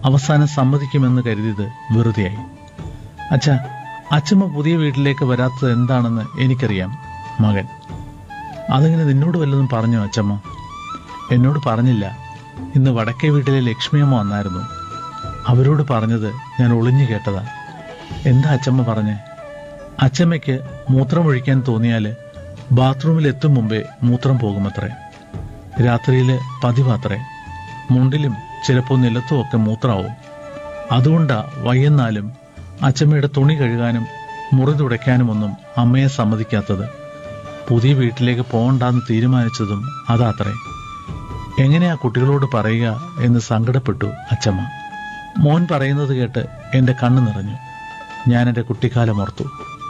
അവസാനം സമ്മതിക്കുമെന്ന് കരുതിയത് വെറുതെയായി അച്ഛ അച്ഛമ്മ പുതിയ വീട്ടിലേക്ക് വരാത്തത് എന്താണെന്ന് എനിക്കറിയാം മകൻ അതങ്ങനെ നിന്നോട് വല്ലതും പറഞ്ഞോ അച്ഛമ്മ എന്നോട് പറഞ്ഞില്ല ഇന്ന് വടക്കേ വീട്ടിലെ ലക്ഷ്മിയമ്മ വന്നായിരുന്നു അവരോട് പറഞ്ഞത് ഞാൻ ഒളിഞ്ഞു കേട്ടതാ എന്താ അച്ഛമ്മ പറഞ്ഞേ അച്ഛമ്മയ്ക്ക് മൂത്രമൊഴിക്കാൻ തോന്നിയാല് ബാത്റൂമിൽ എത്തും മുമ്പേ മൂത്രം പോകുമത്രേ രാത്രിയില് പതിവാത്രേ മുണ്ടിലും ചിലപ്പോൾ നിലത്തും ഒക്കെ മൂത്രമാവും അതുകൊണ്ടാ വയ്യെന്നാലും അച്ഛമ്മയുടെ തുണി കഴുകാനും മുറി തുടയ്ക്കാനുമൊന്നും അമ്മയെ സമ്മതിക്കാത്തത് പുതിയ വീട്ടിലേക്ക് പോകണ്ടെന്ന് തീരുമാനിച്ചതും അതാത്രേ എങ്ങനെയാ കുട്ടികളോട് പറയുക എന്ന് സങ്കടപ്പെട്ടു അച്ഛമ്മ മോൻ പറയുന്നത് കേട്ട് എന്റെ കണ്ണു നിറഞ്ഞു ഞാൻ എന്റെ കുട്ടിക്കാലം ഓർത്തു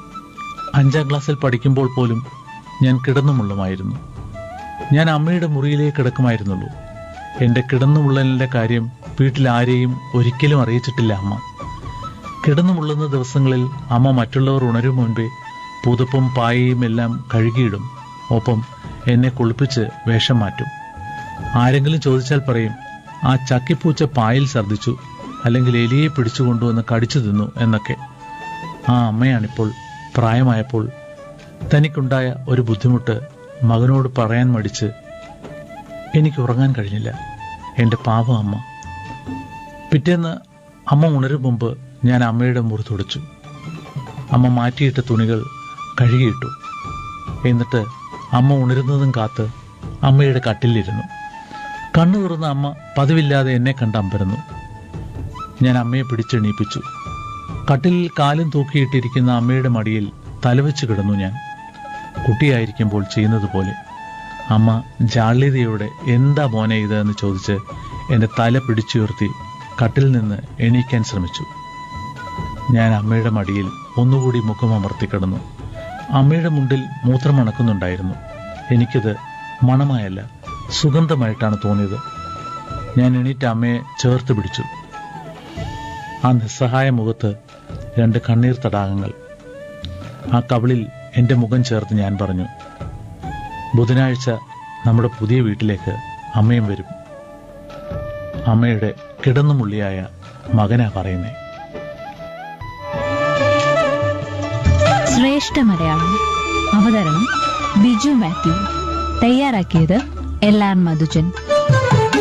അഞ്ചാം ക്ലാസ്സിൽ പഠിക്കുമ്പോൾ പോലും ഞാൻ കിടന്നുമുള്ളുമായിരുന്നു ഞാൻ അമ്മയുടെ മുറിയിലേക്ക് കിടക്കുമായിരുന്നുള്ളൂ എന്റെ കിടന്നുമുള്ളലിന്റെ കാര്യം വീട്ടിൽ ആരെയും ഒരിക്കലും അറിയിച്ചിട്ടില്ല അമ്മ കിടന്നുമുള്ളുന്ന ദിവസങ്ങളിൽ അമ്മ മറ്റുള്ളവർ ഉണരും മുൻപേ പുതുപ്പും പായയും എല്ലാം കഴുകിയിടും ഒപ്പം എന്നെ കുളിപ്പിച്ച് വേഷം മാറ്റും ആരെങ്കിലും ചോദിച്ചാൽ പറയും ആ ചക്കിപ്പൂച്ച പായിൽ ഛർദ്ദിച്ചു അല്ലെങ്കിൽ എലിയെ പിടിച്ചു കൊണ്ടുവന്ന് കടിച്ചു തിന്നു എന്നൊക്കെ ആ അമ്മയാണിപ്പോൾ പ്രായമായപ്പോൾ തനിക്കുണ്ടായ ഒരു ബുദ്ധിമുട്ട് മകനോട് പറയാൻ മടിച്ച് എനിക്ക് ഉറങ്ങാൻ കഴിഞ്ഞില്ല എന്റെ പാവം അമ്മ പിറ്റേന്ന് അമ്മ ഉണരും മുമ്പ് ഞാൻ അമ്മയുടെ മുറി തുടച്ചു അമ്മ മാറ്റിയിട്ട തുണികൾ കഴുകിയിട്ടു എന്നിട്ട് അമ്മ ഉണരുന്നതും കാത്ത് അമ്മയുടെ കട്ടിലിരുന്നു കണ്ണു തുറന്ന അമ്മ പതിവില്ലാതെ എന്നെ കണ്ട് അമ്പരന്നു ഞാൻ അമ്മയെ പിടിച്ചെണീപ്പിച്ചു കട്ടിലിൽ കാലും തൂക്കിയിട്ടിരിക്കുന്ന അമ്മയുടെ മടിയിൽ തലവെച്ച് കിടന്നു ഞാൻ കുട്ടിയായിരിക്കുമ്പോൾ ചെയ്യുന്നത് പോലെ അമ്മ ജാള്യതയോടെ എന്താ മോനെ ഇത് എന്ന് ചോദിച്ച് എന്റെ തല പിടിച്ചുയർത്തി കട്ടിൽ നിന്ന് എണീക്കാൻ ശ്രമിച്ചു ഞാൻ അമ്മയുടെ മടിയിൽ ഒന്നുകൂടി മുഖം അമർത്തി കിടന്നു അമ്മയുടെ മുണ്ടിൽ മൂത്രം മണക്കുന്നുണ്ടായിരുന്നു എനിക്കത് മണമായല്ല സുഗന്ധമായിട്ടാണ് തോന്നിയത് ഞാൻ എണീറ്റ് അമ്മയെ ചേർത്ത് പിടിച്ചു ആ നിസ്സഹായ മുഖത്ത് രണ്ട് കണ്ണീർ തടാകങ്ങൾ ആ കവിളിൽ എന്റെ മുഖം ചേർത്ത് ഞാൻ പറഞ്ഞു ബുധനാഴ്ച നമ്മുടെ പുതിയ വീട്ടിലേക്ക് അമ്മയും വരും അമ്മയുടെ കിടന്നുമുള്ളിയായ മകനാ പറയുന്നേ ശ്രേഷ്ഠ മലയാളം അവതരണം ബിജു മാത്യു തയ്യാറാക്കിയത് എൽ ആർ മധുജൻ